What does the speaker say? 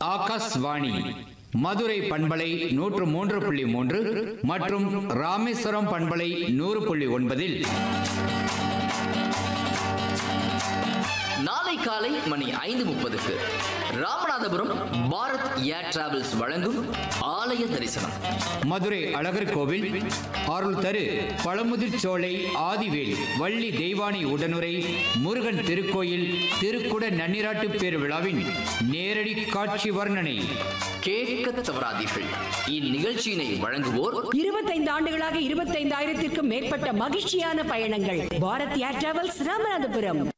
ஆகாஷ்வாணி மதுரை பண்பலை நூற்று மூன்று புள்ளி மூன்று மற்றும் ராமேஸ்வரம் பண்பலை நூறு புள்ளி ஒன்பதில் நாளை காலை மணி ஐந்து முப்பதுக்கு ராமநாதபுரம் பாரத் ஏர் டிராவல்ஸ் வழங்கும் ஆலய தரிசனம் மதுரை அழகர் கோவில் அருள் தரு பழமுதிர் சோலை ஆதிவேல் வள்ளி தெய்வானை உடனுரை முருகன் திருக்கோயில் திருக்குட நன்னிராட்டு பேர் விழாவின் நேரடி காட்சி வர்ணனை கேட்க தவறாதீர்கள் இந்நிகழ்ச்சியினை வழங்குவோர் இருபத்தைந்து ஆண்டுகளாக இருபத்தைந்தாயிரத்திற்கும் மேற்பட்ட மகிழ்ச்சியான பயணங்கள் பாரத் ஏர் டிராவல்ஸ் ராமநாதபுரம்